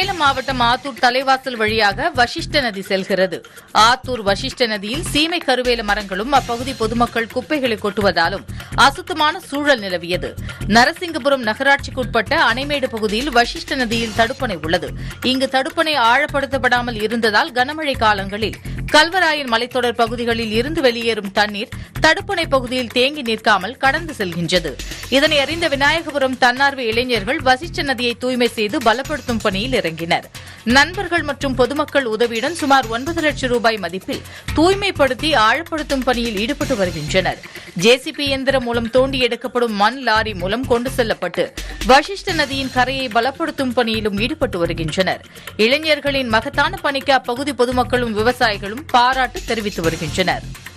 சேலம் மாவட்டம் ஆத்தூர் தலைவாசல் வழியாக வசிஷ்ட நதி செல்கிறது ஆத்தூர் வசிஷ்ட நதியில் சீமை கருவேல மரங்களும் அப்பகுதி பொதுமக்கள் குப்பைகளை கொட்டுவதாலும் அசுத்தமான சூழல் நிலவியது நரசிங்கபுரம் நகராட்சிக்குட்பட்ட அணைமேடு பகுதியில் வசிஷ்ட நதியில் தடுப்பணை உள்ளது இங்கு தடுப்பணை ஆழப்படுத்தப்படாமல் இருந்ததால் கனமழை காலங்களில் கல்வராயன் மலைத்தொடர் பகுதிகளில் இருந்து வெளியேறும் தண்ணீர் தடுப்பணை பகுதியில் தேங்கி நிற்காமல் கடந்து செல்கின்றது இதனை அறிந்த விநாயகபுரம் தன்னார்வ இளைஞர்கள் வசிஷ்ட நதியை தூய்மை செய்து பலப்படுத்தும் பணியில் இறங்கினர் நண்பர்கள் மற்றும் பொதுமக்கள் உதவியுடன் சுமார் ஒன்பது லட்சம் ரூபாய் மதிப்பில் தூய்மைப்படுத்தி ஆழப்படுத்தும் பணியில் ஈடுபட்டு வருகின்றனர் ஜேசிபி இயந்திரம் மூலம் தோண்டி எடுக்கப்படும் மண் லாரி மூலம் கொண்டு செல்லப்பட்டு வசிஷ்ட நதியின் கரையை பலப்படுத்தும் பணியிலும் ஈடுபட்டு வருகின்றனர் இளைஞர்களின் மகத்தான பணிக்கு அப்பகுதி பொதுமக்களும் விவசாயிகளும் பாராட்டு தெரிவித்து வருகின்றனர்